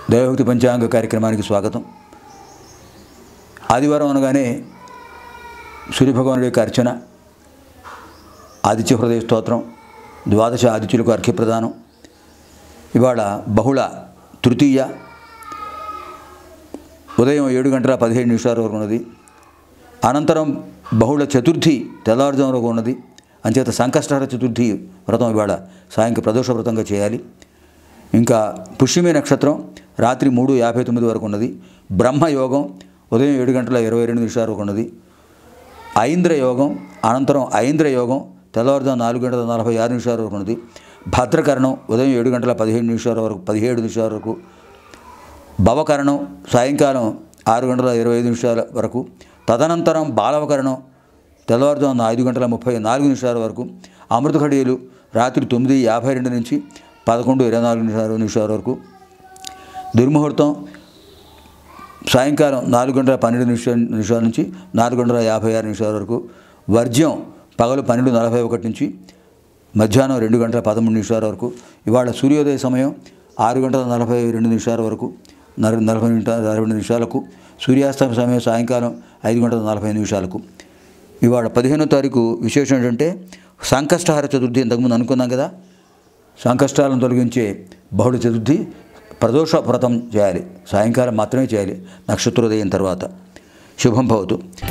దైవభక్తి పంచాంగ కార్యక్రమానికి స్వాగతం ఆదివారం అనగానే సూర్యభగవానుడి యొక్క అర్చన ఆదిత్య హృదయ స్తోత్రం ద్వాదశ ఆదిత్యులకు అర్ఘ్యప్రదానం ఇవాళ బహుళ తృతీయ ఉదయం ఏడు గంటల పదిహేడు నిమిషాల వరకు ఉన్నది అనంతరం బహుళ చతుర్థి తెల్లవారుజాము వరకు ఉన్నది అంచేత సంకష్టహర చతుర్థి వ్రతం ఇవాళ సాయంత్రం ప్రదోష వ్రతంగా చేయాలి ఇంకా పుష్యమి నక్షత్రం రాత్రి మూడు యాభై తొమ్మిది వరకు ఉన్నది బ్రహ్మయోగం ఉదయం ఏడు గంటల ఇరవై రెండు నిమిషాల వరకు ఉన్నది ఐంద్ర యోగం అనంతరం ఐంద్ర యోగం తెల్లవారుజాము నాలుగు గంటల నలభై ఆరు నిమిషాల వరకు ఉన్నది భద్రకరణం ఉదయం ఏడు గంటల పదిహేడు నిమిషాల వరకు పదిహేడు నిమిషాల వరకు భవకరణం సాయంకాలం ఆరు గంటల ఇరవై ఐదు నిమిషాల వరకు తదనంతరం బాలవకరణం తెల్లవారుజామున ఐదు గంటల ముప్పై నాలుగు నిమిషాల వరకు అమృత ఘడియలు రాత్రి తొమ్మిది యాభై రెండు నుంచి పదకొండు ఇరవై నాలుగు నిమిషాలు నిమిషాల వరకు దుర్ముహూర్తం సాయంకాలం నాలుగు గంటల పన్నెండు నిమిషాల నిమిషాల నుంచి నాలుగు గంటల యాభై ఆరు నిమిషాల వరకు వర్జ్యం పగలు పన్నెండు నలభై ఒకటి నుంచి మధ్యాహ్నం రెండు గంటల పదమూడు నిమిషాల వరకు ఇవాళ సూర్యోదయ సమయం ఆరు గంటల నలభై రెండు నిమిషాల వరకు నలభై నలభై నిమిషాల నలభై రెండు నిమిషాలకు సూర్యాస్తమ సమయం సాయంకాలం ఐదు గంటల నలభై నిమిషాలకు ఇవాళ పదిహేనో తారీఖు విశేషం ఏంటంటే సంకష్టహార చతుర్థి ఇంతకుముందు అనుకున్నాం కదా సంకష్టాలను తొలగించే బహుళ చతుర్థి ప్రదోష వ్రతం చేయాలి సాయంకాలం మాత్రమే చేయాలి నక్షత్రోదయం తర్వాత శుభం భవతు